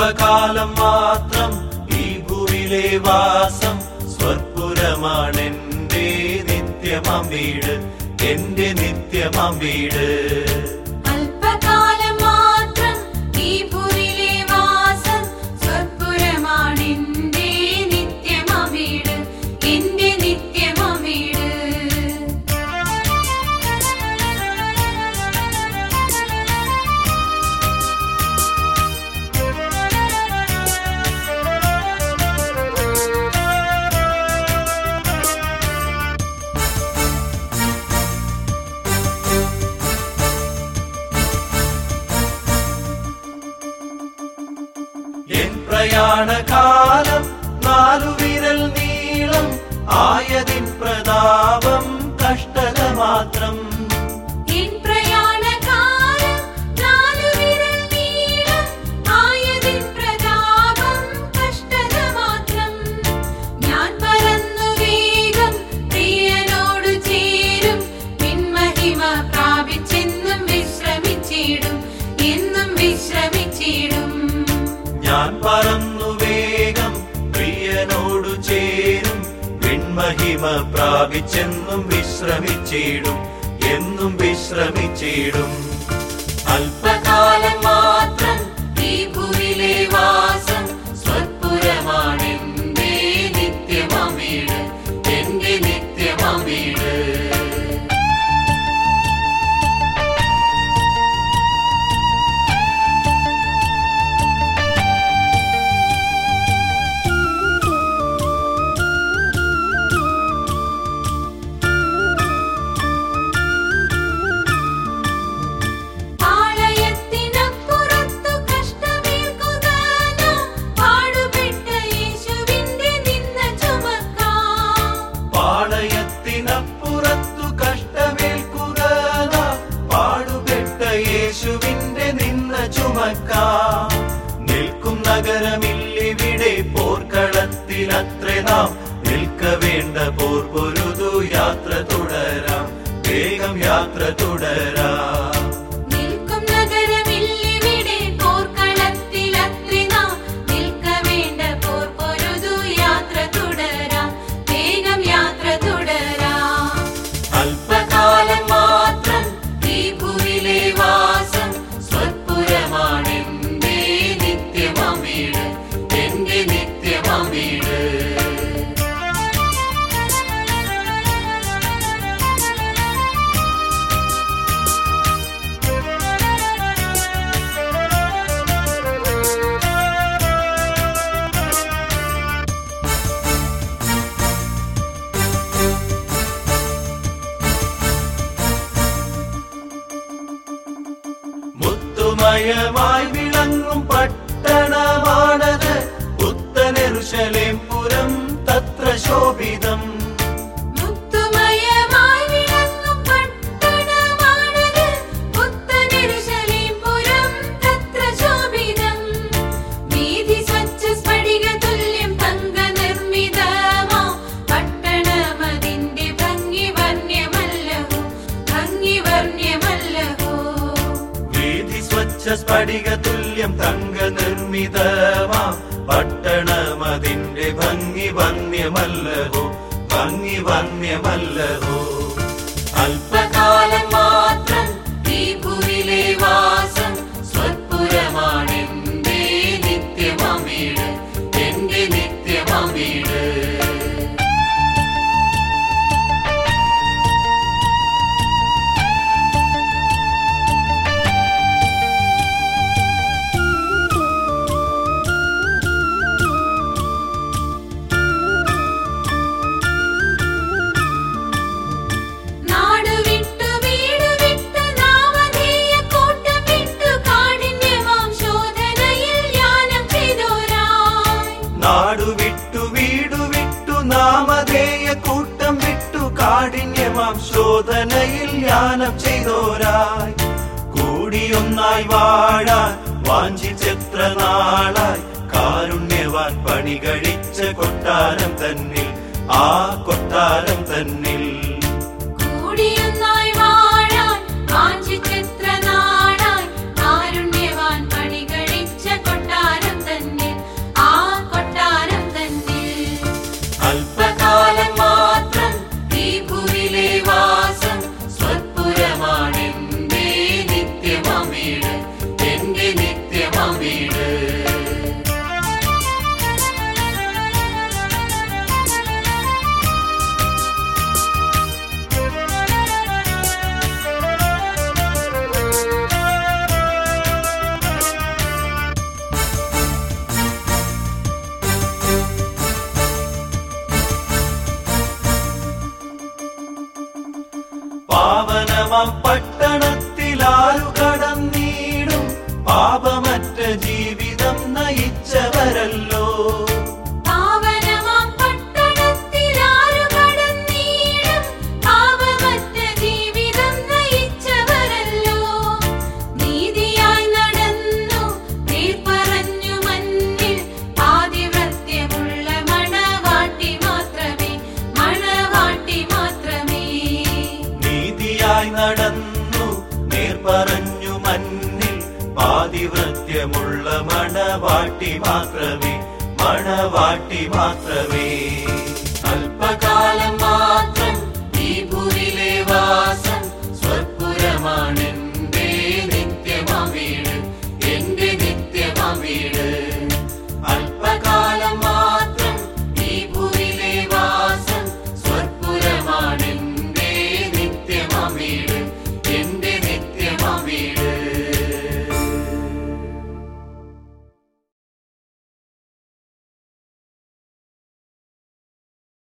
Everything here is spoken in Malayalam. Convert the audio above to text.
അല്പകാലം മാത്രം ഈ ഭൂവിലെ വാസം സ്വൽപുരമാണെന്റെ നിത്യമാം വീട് എന്റെ നിത്യമാം വീട് അല്പകാലം മാത്രം ഈ ഭൂവിലെ വാസം സ്വൽപുരമാണെന്റെ നിത്യമം വീട് എന്റെ നിത്യമം വീട് എൻ പ്രയാണകാലം നാലു വിരൽ നീളം ആയതിൻ പ്രതാപം കഷ്ടത മാത്രം എൻ പ്രയാണകാലം നാലുവിരൽ നീളം ആയതിൻ പ്രതാപം കഷ്ടത മാത്രം ഞാൻ പറന്നു വേഗം പ്രിയനോടു ചേരും പിൻമഹിമ പ്രാപിച്ചെന്നും വിശ്രമിച്ചിടും എന്നും വിശ്രമിച്ചിടും ഞാൻ പറന്നു വേഗം പ്രിയനോടു ചേരും വിൺമഹിമ പ്രാപിച്ചെന്നും വിശ്രമിച്ചിടും എന്നും വിശ്രമിച്ചിടും അല്പകാലം മാത്രം ഈ ഭൂവിലെ വാസം സ്വൽപുരമാണെന്റെ നിത്യമാം വീട് എന്റെ നിത്യമാം വീട് പാളയത്തിനപ്പുറത്തു കഷ്ടമേൽക്കുക നാം പാടുപെട്ട യേശുവിന്റെ നിന്ന ചുമക്കാം പാളയത്തിനപ്പുറത്തു കഷ്ടമേൽക്കുക നാം പാടുപെട്ട യേശുവിന്റെ നിന്ന ചുമക്കാം നിൽക്കും നഗരമില്ലിവിടെ പോർക്കളത്തിലത്രേ നാം നിൽക്ക വേണ്ട പോർ പൊരുതു യാത്ര തുടരാം വേഗം യാത്ര തുടരാം നിൽക്കും നഗരമില്ലിവിടെ പോർക്കളത്തിലത്രി നാം നിൽക്ക വേണ്ട പോർ പൊരുതു യാത്ര തുടരാം വേഗം യാത്ര തുടരാം അല്പകാലം മാത്രം ഈ ഭൂവിലെ വാസം സ്വൽപുരമാണെന്റെ നിത്യമാം വീട് എന്റെ നിത്യമാം വീട് മുത്തുമയമായി വിളങ്ങും പട്ടണമാണത് പുത്തനെറുശലേം പുരം തത്ര ശോഭിതം മുത്തുമയമായി വിളങ്ങും പട്ടണമാണത് പുത്തനെരുശലേം പുരം തത്ര ശോഭിതം വീഥി സ്വച്ഛ സ്ഫടിക തുല്യം തങ്ക നിർമ്മിതമാ പട്ടണമതിന്റെ ഭംഗി വർണ്യമല്ലഹോ ഭംഗി വർണ്യമല്ലഹോ വീതി സ്വച്ഛ സ്ഫടിക തുല്യം തങ്ക നിർമ്മിതമാ പട്ടണമതിന്റെ ഭംഗി വന്യമല്ലഹോ ഭംഗി വന്യമല്ലഹോ അല്പകാലം മാത്രം ഈ ഭൂവിലെ വാസം സ്വൽപുരമാണെന്റെ നിത്യമാം വീട് എന്റെ നിത്യമാം വീട് നാട് വിട്ടു വീട് വിട്ടു നാമധേയ കൂട്ടം വിട്ടു കാഠിന്യമാം ശോധനയിൽ ധ്യാനം ചെയ്തോരായി നാടു വിട്ടു വീടു വിട്ടു നാമധേയ കൂട്ടം വിട്ടു കാഠിന്യമാം ശോധനയിൽ ധ്യാനം ചെയ്തോരായി കൂടിയൊന്നായി വാഴാൻ വാഞ്ചിച്ചെത്ര നാളായി കാരുണ്യവാൻ പണി കഴിച്ച കൊട്ടാരം തന്നിൽ ആ കൊട്ടാരം തന്നിൽ കൂടിയൊന്നായി വാഴാൻ വാഞ്ചിച്ചെത്ര നാളായി കാരുണ്യവാൻ പണി കഴിച്ച കൊട്ടാരം തന്നിൽ പാവനമാം പട്ടണത്തിലാരു കടന്നീടും പാപമറ്റ ജീവിതം നയിച്ചവരല്ലോ പാവനമാം പട്ടണത്തിലാരു കടന്നീടും പാപമറ്റ ജീവിതം നയിച്ചവരല്ലോ നീതിയായി നടന്നു നേർ പറഞ്ഞു മഞ്ഞിൽ ആദിവ്രത്യമുള്ള മണവാട്ടി മാത്രമേ മണവാട്ടി മാത്രമേ നീതിയായി നടന്നു നേർ പറഞ്ഞു മന്നിൽ പാതിവൃത്യമുള്ള മണവാട്ടി മാത്രമേ മണവാട്ടി മാത്രമേ